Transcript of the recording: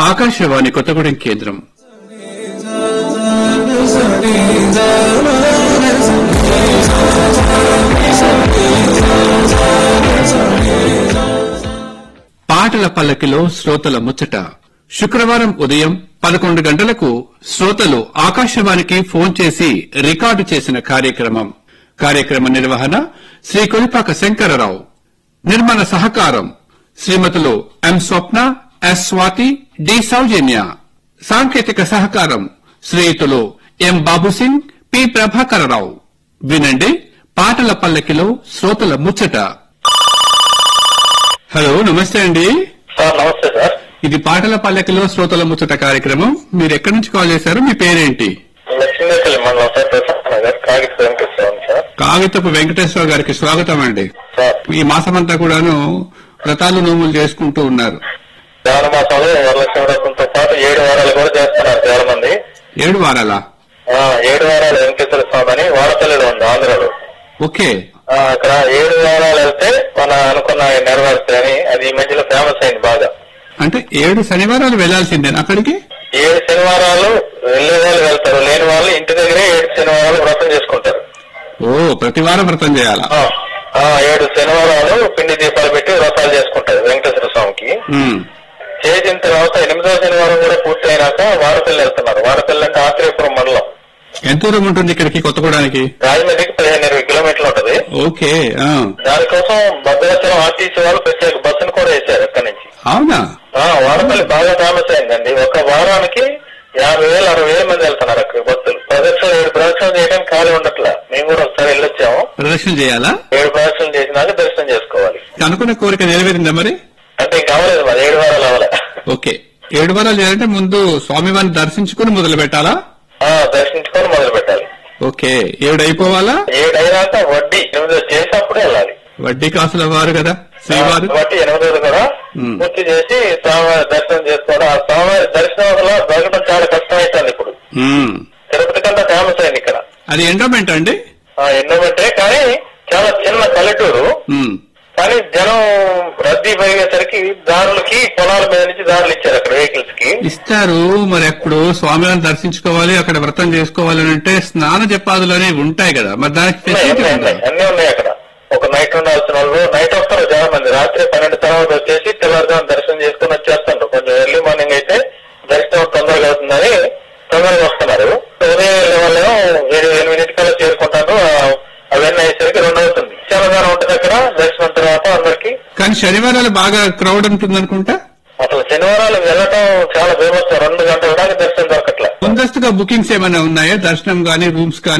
ఆకాశవాణి కొత్తగూడెం కేంద్రం పాటల పల్లకిలో శ్రోతల ముచ్చట శుక్రవారం ఉదయం పదకొండు గంటలకు శ్రోతలు ఆకాశవాణికి ఫోన్ చేసి రికార్డు చేసిన కార్యక్రమం కార్యక్రమ నిర్వహణ శ్రీ కొలిపాక శంకరరావు నిర్మాణ సహకారం శ్రీమతులు M Swapna S Swathi D Soujanya సాంకేతిక సహకారం శ్రీయుతులు ఎం బాబు సింగ్ పి ప్రభాకరరావు వినండి పాటల పల్లకిలో శ్రోతల ముచ్చట హలో నమస్తే అండి సార్ నమస్తే సార్ ఇది పాటల పల్లకిలో శ్రోతల ముచ్చట కార్యక్రమం మీరు ఎక్కడి నుంచి కాల్ చేశారు మీ పేరేంటి లక్ష్మీపల్లి మండలం సార్ ప్రసాద్ నగర్ కాగిత వెంకటేశ్వరం సార్ కాగితపు వెంకటేశ్వర గారికి స్వాగతం అండి సార్ ఈ మాసమంతా కూడాను వ్రతాలు నోములు చేసుకుంటూ ఉన్నారు శ్రావణ మాసంలో వరలక్ష్మి వ్రతంతో పాటు ఏడు వారాలు కూడా చేస్తున్నారు చాలా మంది ఏడు వారాలా ఆ, ఏడు వారాలు వెంకటేశ్వర స్వామి అని వాడపల్లిలో ఉంది ఆంధ్రలో ఓకే ఆ, అక్కడ ఏడు వారాలు వెళ్తే మన అనుకున్న నెరవేరుతాయని అది ఈ మధ్యలో ఫేమస్ అయింది బాగా అంటే ఏడు శనివారాలు వెళ్లాల్సిందే అక్కడికి ఏడు శనివారాలు వెళ్లే వాళ్ళు వెళ్తారు లేని వాళ్ళు ఇంటి దగ్గరే ఏడు శనివారాలు వ్రతం చేసుకుంటారు ఓ ప్రతి వారం వ్రతం చేయాలా ఆ, ఆ, ఏడు శనివారాలు పిండి దీపాలు పెట్టి వ్రతాలు చేసుకుంటారు వెంకటేశ్వర స్వామికి ఉమ్. చేసిన తర్వాత ఎనిమిదవ శనివారం కూడా పూర్తి అయినాక వాడపల్లి వెళ్తున్నారు వాడపల్లి అంటే ఆత్రేయపురం మండలం ఎంత దూరం ఉంటుంది ఇక్కడికి కొత్తగూడానికి రాజమండ్రికి పదిహేను ఇరవై కిలోమీటర్లు ఉంటది ఓకే ఆ. దానికోసం భద్రాచలం ఆర్టీసీ వాళ్ళు ప్రత్యేక బస్సును కూడా వేశారు అక్కడి నుంచి అవునా ఆ వాడపల్లి బాగా ఫేమస్ అయిందండి ఒక వారానికి యాభై వేలు అరవై వేల మంది వెళ్తున్నారు అక్కడ భక్తులు ప్రదక్షిణ ఏడు ప్రదక్షిణలు చేయడానికి ఖాళీ ఉండట్లా మేము కూడా ఒకసారి వెళ్ళొచ్చాము ప్రదర్శన చేయాలా ఏడు ప్రదక్షిణలు చేసినాక దర్శనం చేసుకోవాలి అనుకున్న కోరిక నెరవేరిందా మరి అంటే ఇంకా అవ్వలేదు మరి ఏడు వారాలు అవ్వలే ఓకే ఏడు వారాలు చేయాలంటే ముందు స్వామివారిని దర్శించుకుని మొదలు పెట్టాలా ఆ, దర్శించుకొని మొదలు పెట్టాలి ఓకే ఏడు అయిపోవాలా ఏడు అయినాక వడ్డీ ఎనిమిదో చేసినప్పుడే వెళ్ళాలి వడ్డీ కాసుల వారు కదా శ్రీవారు కాబట్టి ఎనిమిదోది కూడా మ్మ్. పూర్తి చేసి స్వామివారి దర్శనం చేసుకోవడం ఆ స్వామివారి దర్శనం వల్ల దొరకడం చాలా కష్టమైతుంది ఇప్పుడు ఉమ్. తిరుపతి కంటే ఫేమస్ అయింది ఇక్కడ అది ఎండోమెంట్ అండి ఆ, ఎన్నో పెట్టే కానీ చాలా చిన్న పల్లెటూరు ఉమ్. కానీ జనం రద్దీ పెరిగేసరికి దారులకి పొలాల మీద నుంచి దారులు ఇచ్చారు అక్కడ వెహికల్స్ కి ఇస్తారు మరి ఎప్పుడు స్వామివారిని దర్శించుకోవాలి అక్కడ వ్రతం చేసుకోవాలి అని అంటే స్నాన జపాదులు అనేవి ఉంటాయి కదా మరి దానికి ఉన్నాయి, ఫెసిలిటీ ఉన్నాయి, ఉందా ఉన్నాయి. అన్ని ఉన్నాయి అక్కడ ఒక నైట్ ఉండాల్సిన వాళ్ళు నైట్ వస్తారు చాలా మంది రాత్రి పన్నెండు తర్వాత వచ్చేసి తెల్లవారుజాము దర్శనం చేసుకుని వచ్చేస్తారు కొంచెం ఎర్లీ మార్నింగ్ అయితే దర్శనం తొందరగా అవుతుందని తొందరగా వస్తున్నారు ఉదయం వెళ్ళే వాళ్ళేమో ఏడు ఎనిమిదింటికల్లా చేరుకుంటారు ఆ- అవన్నీ అయ్యేసరికి రెండు అవుతుంది చాలా దూరం ఉంటుంది అక్కడ దర్శనం తర్వాత అందరికి కానీ శనివారాలు బాగా క్రౌడ్ ఉంటుంది అనుకుంటా అసలు శనివారాలు వెళ్ళటం చాలా ఫేమస్ రెండు గంటల దాకా దర్శనం దొరకట్లే ముందస్తుగా బుకింగ్స్ ఏమైనా ఉన్నాయా దర్శనం గానీ రూమ్స్ కానీ